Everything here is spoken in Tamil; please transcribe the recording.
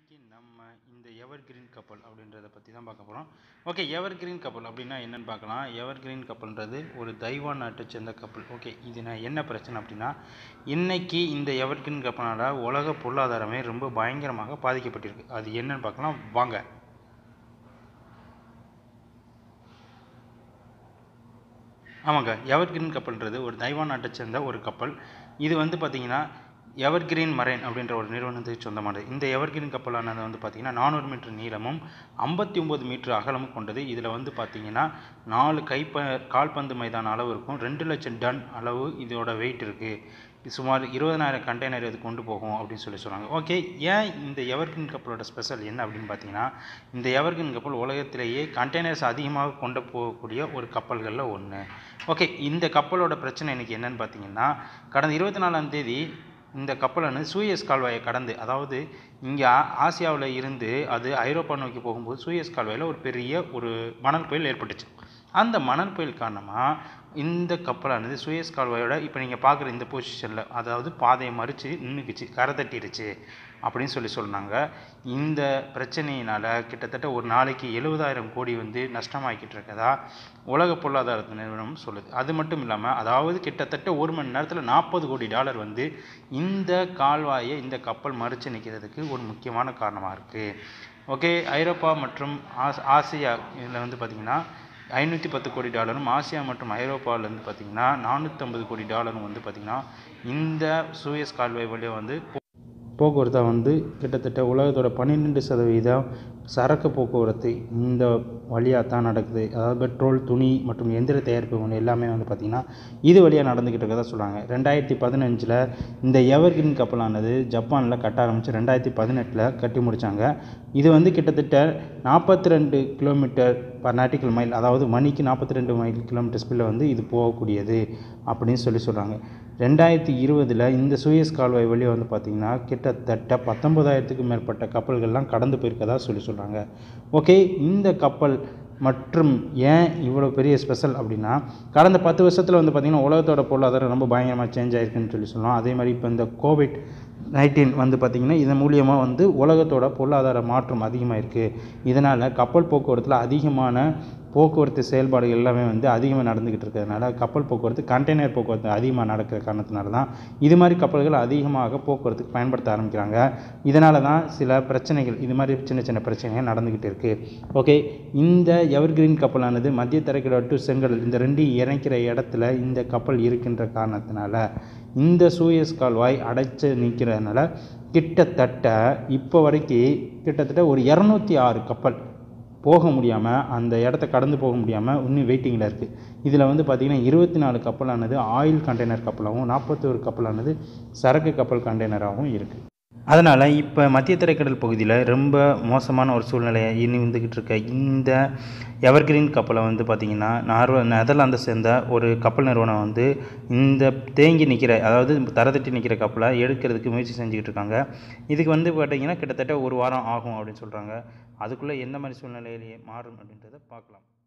இன்னைக்கு நம்ம இந்த எவர் கிரீன் கப்பல் அப்படின்றத பற்றி தான் பார்க்க போகிறோம் ஓகே எவர் கிரீன் கப்பல் அப்படின்னா என்னன்னு பார்க்கலாம் எவர் கிரீன் கப்பல்ன்றது ஒரு தைவான் நாட்டை சேர்ந்த கப்பல் ஓகே இது நான் என்ன பிரச்சனை அப்படின்னா இன்னைக்கு இந்த எவர் கிரீன் கப்பலால் உலக பொருளாதாரமே ரொம்ப பயங்கரமாக பாதிக்கப்பட்டிருக்கு அது என்னன்னு பார்க்கலாம் வாங்க ஆமாங்க எவர் கிரீன் கப்பல்ன்றது ஒரு தைவான் நாட்டை சேர்ந்த ஒரு கப்பல் இது வந்து பார்த்தீங்கன்னா எவர் கிரீன் மரைன் அப்படின்ற ஒரு நிறுவனத்துக்கு சொந்தமானது இந்த எவர் கிரீன் கப்பலானது வந்து பார்த்தீங்கன்னா நானூறு மீட்டர் நீளமும் ஐம்பத்தி ஒம்பது மீட்டர் அகலமும் கொண்டது இதில் வந்து பார்த்தீங்கன்னா நாலு கைப்ப கால்பந்து மைதான அளவு இருக்கும் ரெண்டு லட்சம் டன் அளவு இதோட வெயிட் இருக்குது சுமார் இருபதனாயிரம் கண்டெய்னர் இது கொண்டு போகும் அப்படின்னு சொல்லி சொன்னாங்க ஓகே ஏன் இந்த எவர்கின் கப்பலோட ஸ்பெஷல் என்ன அப்படின்னு பார்த்தீங்கன்னா இந்த எவர்கின் கப்பல் உலகத்திலேயே கண்டெய்னர்ஸ் அதிகமாக கொண்டு போகக்கூடிய ஒரு கப்பல்களில் ஒன்று ஓகே இந்த கப்பலோட பிரச்சனை இன்னைக்கு என்னன்னு பார்த்தீங்கன்னா கடந்த இருபத்தி நாலாம் தேதி இந்த கப்பலானது சூயஸ் கால்வாயை கடந்து அதாவது இங்கே ஆசியாவில் இருந்து அது ஐரோப்பா நோக்கி போகும்போது சூயஸ் கால்வாயில் ஒரு பெரிய ஒரு மணல் புயல் ஏற்பட்டுச்சு அந்த மணல் புயல் காரணமாக இந்த கப்பலானது சூயஸ் கால்வாயோட இப்போ நீங்கள் பார்க்குற இந்த பொசிஷனில் அதாவது பாதையை மறித்து நின்றுக்குச்சு கரை தட்டிடுச்சு அப்படின்னு சொல்லி சொன்னாங்க இந்த பிரச்சனையினால் கிட்டத்தட்ட ஒரு நாளைக்கு எழுபதாயிரம் கோடி வந்து நஷ்டமாக்கிட்டு இருக்கதா உலக பொருளாதார நிறுவனம் சொல்லுது அது மட்டும் இல்லாமல் அதாவது கிட்டத்தட்ட ஒரு மணி நேரத்தில் நாற்பது கோடி டாலர் வந்து இந்த கால்வாயை இந்த கப்பல் மறித்து நிற்கிறதுக்கு ஒரு முக்கியமான காரணமாக இருக்குது ஓகே ஐரோப்பா மற்றும் ஆஸ் ஆசியா இதில் வந்து பார்த்திங்கன்னா ஐநூற்றி பத்து கோடி டாலரும் ஆசியா மற்றும் ஐரோப்பாவிலேருந்து பார்த்திங்கன்னா நானூற்றம்பது கோடி டாலரும் வந்து பார்த்திங்கன்னா இந்த சூயஸ் கால்வாய் வழியாக வந்து போக்குவரத்தை வந்து கிட்டத்தட்ட உலகத்தோட பன்னிரெண்டு சதவீதம் சரக்கு போக்குவரத்து இந்த வழியாக தான் நடக்குது அதாவது பெட்ரோல் துணி மற்றும் எந்திர தயாரிப்பு ஒன்று எல்லாமே வந்து பார்த்திங்கன்னா இது வழியாக நடந்துக்கிட்டு இருக்கதா சொல்கிறாங்க ரெண்டாயிரத்தி பதினஞ்சில் இந்த எவர்கிரீன் கப்பலானது ஜப்பானில் கட்ட ஆரம்பித்து ரெண்டாயிரத்தி பதினெட்டில் கட்டி முடித்தாங்க இது வந்து கிட்டத்தட்ட நாற்பத்தி ரெண்டு கிலோமீட்டர் பர் நாட்டிக்கல் மைல் அதாவது மணிக்கு நாற்பத்தி ரெண்டு மைல் கிலோமீட்டர் ஸ்பீடில் வந்து இது போகக்கூடியது அப்படின்னு சொல்லி சொல்கிறாங்க ரெண்டாயிரத்தி இருபதில் இந்த சூயஸ் கால்வாய் வழியாக வந்து பார்த்திங்கன்னா கிட்டத்தட்ட பத்தொன்பதாயிரத்துக்கும் மேற்பட்ட கப்பல்கள்லாம் கடந்து போயிருக்கதா சொல்லி சொல்கிறாங்க ஓகே இந்த கப்பல் மற்றும் ஏன் இவ்வளோ பெரிய ஸ்பெஷல் அப்படின்னா கடந்த பத்து வருஷத்தில் வந்து பார்த்திங்கன்னா உலகத்தோட பொருளாதாரம் ரொம்ப பயங்கரமாக சேஞ்ச் ஆயிருக்குன்னு சொல்லி சொல்லலாம் அதே மாதிரி இப்போ இந்த கோவிட் நைன்டீன் வந்து பார்த்திங்கன்னா இதன் மூலியமாக வந்து உலகத்தோட பொருளாதார மாற்றம் அதிகமாக இருக்குது இதனால் கப்பல் போக்குவரத்தில் அதிகமான போக்குவரத்து செயல்பாடுகள் எல்லாமே வந்து அதிகமாக நடந்துக்கிட்டு இருக்கிறதுனால கப்பல் போக்குவரத்து கண்டெய்னர் போக்குவரத்து அதிகமாக நடக்கிற காரணத்தினால தான் இது மாதிரி கப்பல்கள் அதிகமாக போக்குவரத்துக்கு பயன்படுத்த ஆரம்பிக்கிறாங்க இதனால தான் சில பிரச்சனைகள் இது மாதிரி சின்ன சின்ன பிரச்சனைகள் நடந்துக்கிட்டு இருக்குது ஓகே இந்த எவர்கிரீன் கப்பலானது மத்திய தரைக்கடல் டு செங்கடல் இந்த ரெண்டையும் இணைக்கிற இடத்துல இந்த கப்பல் இருக்கின்ற காரணத்தினால இந்த சூயஸ் கால்வாய் அடைச்சு நிற்கிறதுனால கிட்டத்தட்ட இப்போ வரைக்கும் கிட்டத்தட்ட ஒரு இரநூத்தி ஆறு கப்பல் போக முடியாமல் அந்த இடத்த கடந்து போக முடியாமல் இன்னும் வெயிட்டிங்கில் இருக்குது இதில் வந்து பார்த்திங்கன்னா இருபத்தி நாலு கப்பலானது ஆயில் கண்டெய்னர் கப்பலாகவும் நாற்பத்தோரு கப்பலானது சரக்கு கப்பல் கண்டெய்னராகவும் இருக்குது அதனால் இப்போ மத்திய தரைக்கடல் பகுதியில் ரொம்ப மோசமான ஒரு சூழ்நிலையை இனி வந்துக்கிட்டு இருக்க இந்த எவர்கிரீன் கப்பலை வந்து பார்த்திங்கன்னா நார்வ நெதர்லாந்தை சேர்ந்த ஒரு கப்பல் நிறுவனம் வந்து இந்த தேங்கி நிற்கிற அதாவது தரத்தட்டி நிற்கிற கப்பலை எடுக்கிறதுக்கு முயற்சி செஞ்சுக்கிட்டு இருக்காங்க இதுக்கு வந்து பார்த்திங்கன்னா கிட்டத்தட்ட ஒரு வாரம் ஆகும் அப்படின்னு சொல்கிறாங்க அதுக்குள்ளே எந்த மாதிரி சூழ்நிலையிலேயே மாறும் அப்படின்றத பார்க்கலாம்